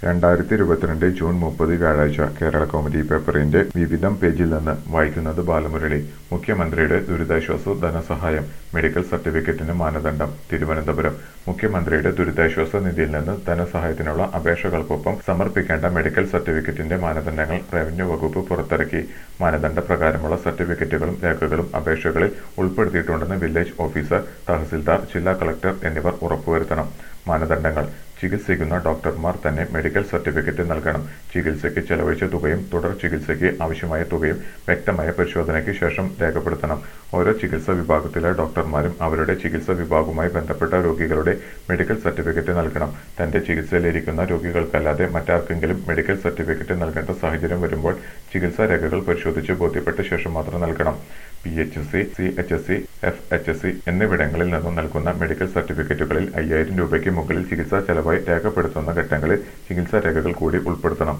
രണ്ടായിരത്തി ഇരുപത്തിരണ്ട് ജൂൺ മുപ്പത് വ്യാഴാഴ്ച കേരള കൗമുദി പേപ്പറിന്റെ വിവിധം പേജിൽ നിന്ന് വായിക്കുന്നത് ബാലമുരളി മുഖ്യമന്ത്രിയുടെ ദുരിതാശ്വാസ ധനസഹായം മെഡിക്കൽ സർട്ടിഫിക്കറ്റിന് മാനദണ്ഡം തിരുവനന്തപുരം മുഖ്യമന്ത്രിയുടെ ദുരിതാശ്വാസ നിധിയിൽ നിന്ന് ധനസഹായത്തിനുള്ള അപേക്ഷകൾക്കൊപ്പം സമർപ്പിക്കേണ്ട മെഡിക്കൽ സർട്ടിഫിക്കറ്റിന്റെ മാനദണ്ഡങ്ങൾ റവന്യൂ വകുപ്പ് പുറത്തിറക്കി മാനദണ്ഡ പ്രകാരമുള്ള സർട്ടിഫിക്കറ്റുകളും രേഖകളും അപേക്ഷകളിൽ ഉൾപ്പെടുത്തിയിട്ടുണ്ടെന്ന് വില്ലേജ് ഓഫീസർ തഹസിൽദാർ ജില്ലാ കളക്ടർ എന്നിവർ ഉറപ്പുവരുത്തണം മാനദണ്ഡങ്ങൾ ചികിത്സിക്കുന്ന ഡോക്ടർമാർ തന്നെ മെഡിക്കൽ സർട്ടിഫിക്കറ്റ് നൽകണം ചികിത്സയ്ക്ക് ചെലവഴിച്ച തുകയും തുടർ ചികിത്സയ്ക്ക് ആവശ്യമായ തുകയും വ്യക്തമായ പരിശോധനയ്ക്ക് ശേഷം രേഖപ്പെടുത്തണം ഓരോ ചികിത്സാ വിഭാഗത്തിലെ ഡോക്ടർമാരും അവരുടെ ചികിത്സാ വിഭാഗവുമായി ബന്ധപ്പെട്ട രോഗികളുടെ മെഡിക്കൽ സർട്ടിഫിക്കറ്റ് നൽകണം തന്റെ ചികിത്സയിലിരിക്കുന്ന രോഗികൾക്കല്ലാതെ മറ്റാർക്കെങ്കിലും മെഡിക്കൽ സർട്ടിഫിക്കറ്റ് നൽകേണ്ട സാഹചര്യം വരുമ്പോൾ ചികിത്സാ രേഖകൾ പരിശോധിച്ച് ബോധ്യപ്പെട്ട ശേഷം മാത്രം നൽകണം P H S C C H S C F H S C എന്നിവിടങ്ങളിൽ നിന്നും നൽകുന്ന മെഡിക്കൽ സർട്ടിഫിക്കറ്റുകളിൽ അയ്യായിരം രൂപയ്ക്ക് മുകളിൽ ചികിത്സാ ചെലവായി രേഖപ്പെടുത്തുന്ന ഘട്ടങ്ങളിൽ ചികിത്സാ രേഖകൾ കൂടി ഉൾപ്പെടുത്തണം